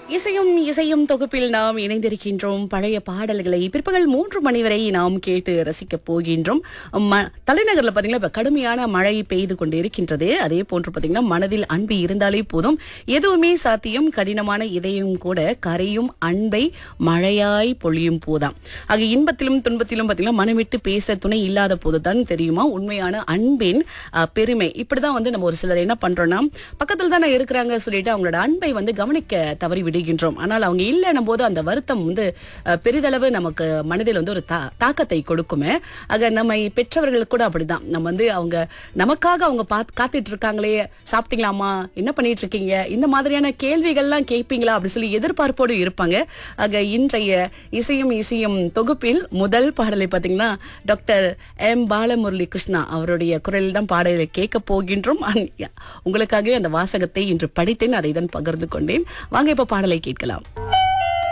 இசையும் இசையும் தொகுப்பில் நாம் இணைந்திருக்கின்றோம் பழைய பாடல்களை பிற்பகல் மூன்று மணி வரை நாம் கேட்டு ரசிக்க போகின்றோம் ம- தலைநகர்ல பாத்தீங்கன்னா இப்ப கடுமையான மழை பெய்து கொண்டு இருக்கின்றது அதே போன்று பாத்தீங்கன்னா மனதில் அன்பு இருந்தாலே போதும் எதுவுமே சாத்தியம் கடினமான இதயம் கூட கரையும் அன்பை மழையாய் பொழியும் போதாம் ஆக இன்பத்திலும் துன்பத்திலும் பாத்தீங்கன்னா மனமிட்டு பேச துணை இல்லாத போதுதான் தெரியுமா உண்மையான அன்பின் அஹ், பெருமை இப்படிதான் வந்து நம்ம ஒரு சிலர் என்ன பண்றோம்னா பக்கத்துல தானே இருக்கிறாங்க சொல்லிட்டு அவங்களோட அன்பை வந்து கவனிக்க தவறி விடுகின்றோம் ஆனால் அவங்க இல்லைன்னும் போது அந்த வருத்தம் வந்து அஹ், பெரிதளவு நமக்கு மனதில் வந்து ஒரு தா- தாக்கத்தை கொடுக்குமே ஆக நம்மை பெற்றவர்கள் கூட அப்படிதான் நம்ம வந்து அவங்க நமக்காக அவங்க பாத் காத்துட்டு இருக்காங்களே சாப்பிட்டீங்களாமா என்ன பண்ணிட்டு இருக்கீங்க இந்த மாதிரியான கேள்விகள்லாம் கேட்பீங்களா அப்படி சொல்லி எதிர்பார்ப்போடு இருப்பாங்க ஆக இன்றைய இசையும் இசையும் தொகுப்பில் முதல் பாடலை பார்த்தீங்கன்னா டாக்டர் எம் பாலமுரளி கிருஷ்ணா அவருடைய குரலில் தான் பாடலை கேட்க போகின்றோம் அன்- உங்களுக்காகவே அந்த வாசகத்தை இன்று படித்தேன் அதை தான் பகிர்ந்து கொண்டேன் வாங்க இப்ப பாடலை கேட்கலாம்